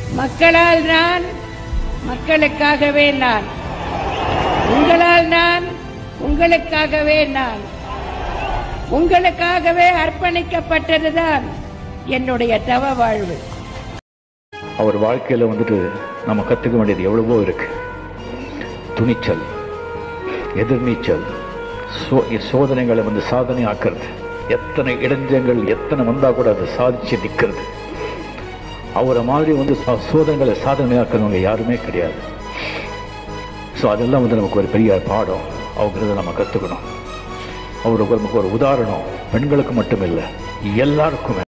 மக்களால் நான் மக்களுக்காகவே நான் உங்களால் நான் உங்களுக்காகவே நான் உங்களுக்காகவே அர்ப்பணிக்கப்பட்டதுதான் என்னுடைய தவ வாழ்வு அவர் வாழ்க்கையில் வந்துட்டு நம்ம கற்றுக்க வேண்டியது எவ்வளவோ இருக்கு துணிச்சல் எதிர்நீச்சல் சோ சோதனைகளை வந்து சாதனை ஆக்குறது எத்தனை இடைஞ்சங்கள் எத்தனை வந்தா கூட அதை சாதிச்சு நிற்கிறது அவரை மாதிரி வந்து சா- சோதனைகளை சாதனையாக்குறவங்க யாருமே கிடையாது ஸோ அதெல்லாம் வந்து நமக்கு ஒரு பெரிய பாடம் அவங்கிறத நம்ம கற்றுக்கணும் அவருக்கு நமக்கு ஒரு உதாரணம் பெண்களுக்கு மட்டும் இல்லை எல்லாருக்குமே